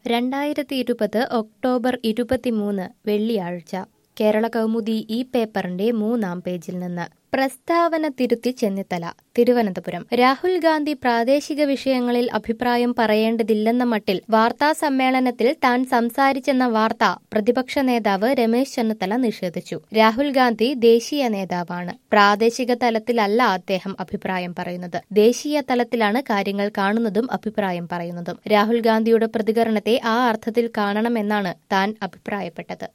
രണ്ടായിരത്തി ഇരുപത് ഒക്ടോബർ ഇരുപത്തിമൂന്ന് വെള്ളിയാഴ്ച കേരള കൗമുദി ഈ പേപ്പറിന്റെ മൂന്നാം പേജിൽ നിന്ന് പ്രസ്താവന തിരുത്തി ചെന്നിത്തല തിരുവനന്തപുരം രാഹുൽ ഗാന്ധി പ്രാദേശിക വിഷയങ്ങളിൽ അഭിപ്രായം പറയേണ്ടതില്ലെന്ന മട്ടിൽ വാർത്താ സമ്മേളനത്തിൽ താൻ സംസാരിച്ചെന്ന വാർത്ത പ്രതിപക്ഷ നേതാവ് രമേശ് ചെന്നിത്തല നിഷേധിച്ചു രാഹുൽ ഗാന്ധി ദേശീയ നേതാവാണ് പ്രാദേശിക തലത്തിലല്ല അദ്ദേഹം അഭിപ്രായം പറയുന്നത് ദേശീയ തലത്തിലാണ് കാര്യങ്ങൾ കാണുന്നതും അഭിപ്രായം പറയുന്നതും രാഹുൽ ഗാന്ധിയുടെ പ്രതികരണത്തെ ആ അർത്ഥത്തിൽ കാണണമെന്നാണ് താൻ അഭിപ്രായപ്പെട്ടത്